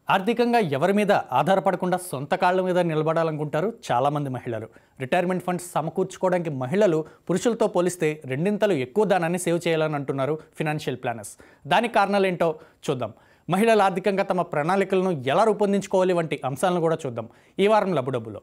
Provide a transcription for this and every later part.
ఆర్థికంగా ఎవరి మీద ఆధారపడకుండా సొంత కాళ్ళ మీద నిలబడాలనుకుంటారు చాలామంది మహిళలు రిటైర్మెంట్ ఫండ్స్ సమకూర్చుకోవడానికి మహిళలు పురుషులతో పోలిస్తే రెండింతలు ఎక్కువ దానాన్ని సేవ్ చేయాలని అంటున్నారు ఫినాన్షియల్ ప్లానర్స్ దానికి కారణాలు ఏంటో చూద్దాం మహిళలు ఆర్థికంగా తమ ప్రణాళికలను ఎలా రూపొందించుకోవాలి వంటి అంశాలను కూడా చూద్దాం ఈ వారం లబుడబ్బులో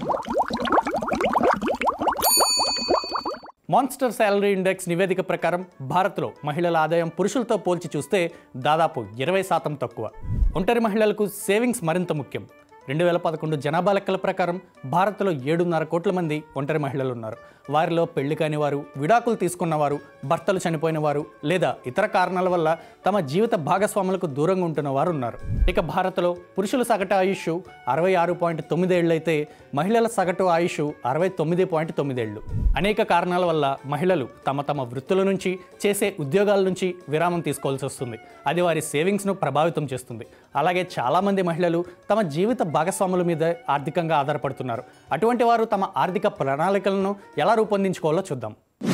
మాన్స్టర్ శాలరీ ఇండెక్స్ నివేదిక ప్రకారం భారత్లో మహిళల ఆదాయం పురుషులతో పోల్చి చూస్తే దాదాపు ఇరవై శాతం తక్కువ ఒంటరి మహిళలకు సేవింగ్స్ మరింత ముఖ్యం రెండు వేల పదకొండు జనాభా లెక్కల ప్రకారం భారత్లో ఏడున్నర కోట్ల మంది ఒంటరి మహిళలు ఉన్నారు వారిలో పెళ్లి కాని వారు విడాకులు తీసుకున్నవారు భర్తలు చనిపోయిన వారు లేదా ఇతర కారణాల వల్ల తమ జీవిత భాగస్వాములకు దూరంగా ఉంటున్న వారు ఉన్నారు ఇక భారత్లో పురుషుల సగటు ఆయుష్ అరవై ఆరు పాయింట్ తొమ్మిదేళ్ళు అయితే మహిళల సగటు ఆయుష్ అరవై తొమ్మిది పాయింట్ తొమ్మిదేళ్ళు అనేక కారణాల వల్ల మహిళలు తమ తమ వృత్తుల నుంచి చేసే ఉద్యోగాల నుంచి విరామం తీసుకోవాల్సి వస్తుంది అది వారి సేవింగ్స్ను ప్రభావితం చేస్తుంది అలాగే చాలామంది మహిళలు తమ జీవిత భాగస్వాముల మీద ఆర్థికంగా ఆధారపడుతున్నారు అటువంటి వారు తమ ఆర్థిక ప్రణాళికలను ఎలా రూపొందించుకోవాలో చూద్దాం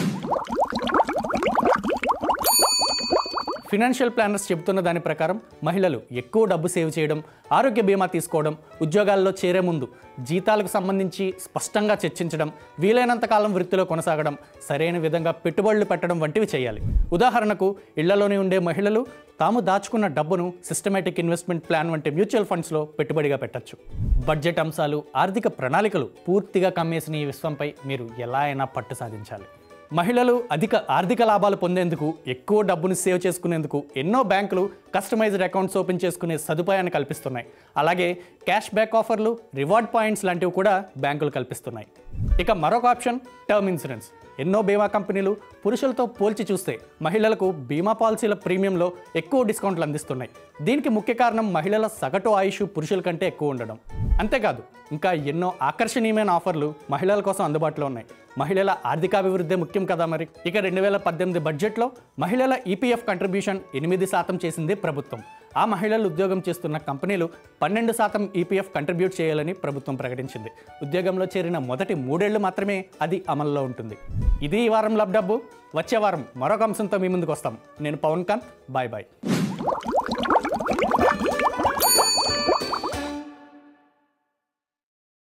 ఫినాన్షియల్ ప్లానర్స్ చెబుతున్న దాని ప్రకారం మహిళలు ఎక్కువ డబ్బు సేవ్ చేయడం ఆరోగ్య బీమా తీసుకోవడం ఉద్యోగాల్లో చేరే ముందు జీతాలకు సంబంధించి స్పష్టంగా చర్చించడం వీలైనంత కాలం వృత్తిలో కొనసాగడం సరైన విధంగా పెట్టుబడులు పెట్టడం వంటివి చేయాలి ఉదాహరణకు ఇళ్లలోనే ఉండే మహిళలు తాము దాచుకున్న డబ్బును సిస్టమేటిక్ ఇన్వెస్ట్మెంట్ ప్లాన్ వంటి మ్యూచువల్ ఫండ్స్లో పెట్టుబడిగా పెట్టచ్చు బడ్జెట్ అంశాలు ఆర్థిక ప్రణాళికలు పూర్తిగా కమ్మేసిన ఈ విశ్వంపై మీరు ఎలా అయినా పట్టు సాధించాలి మహిళలు అధిక ఆర్థిక లాభాలు పొందేందుకు ఎక్కువ డబ్బును సేవ్ చేసుకునేందుకు ఎన్నో బ్యాంకులు కస్టమైజ్డ్ అకౌంట్స్ ఓపెన్ చేసుకునే సదుపాయాన్ని కల్పిస్తున్నాయి అలాగే క్యాష్ బ్యాక్ ఆఫర్లు రివార్డ్ పాయింట్స్ లాంటివి కూడా బ్యాంకులు కల్పిస్తున్నాయి ఇక మరొక ఆప్షన్ టర్మ్ ఇన్సూరెన్స్ ఎన్నో బీమా కంపెనీలు పురుషులతో పోల్చి చూస్తే మహిళలకు బీమా పాలసీల ప్రీమియంలో ఎక్కువ డిస్కౌంట్లు అందిస్తున్నాయి దీనికి ముఖ్య కారణం మహిళల సగటు ఆయుష్ పురుషుల కంటే ఎక్కువ ఉండడం అంతేకాదు ఇంకా ఎన్నో ఆకర్షణీయమైన ఆఫర్లు మహిళల కోసం అందుబాటులో ఉన్నాయి మహిళల ఆర్థికాభివృద్ధి ముఖ్యం కదా మరి ఇక రెండు వేల పద్దెనిమిది బడ్జెట్లో మహిళల ఈపీఎఫ్ కంట్రిబ్యూషన్ ఎనిమిది శాతం చేసింది ప్రభుత్వం ఆ మహిళలు ఉద్యోగం చేస్తున్న కంపెనీలు పన్నెండు శాతం ఈపీఎఫ్ కంట్రిబ్యూట్ చేయాలని ప్రభుత్వం ప్రకటించింది ఉద్యోగంలో చేరిన మొదటి మూడేళ్లు మాత్రమే అది అమల్లో ఉంటుంది ఇది ఈ వారం లబ్ డబ్బు వచ్చే వారం మరొక అంశంతో మీ ముందుకు వస్తాం నేను పవన్ కాంత్ బాయ్ బాయ్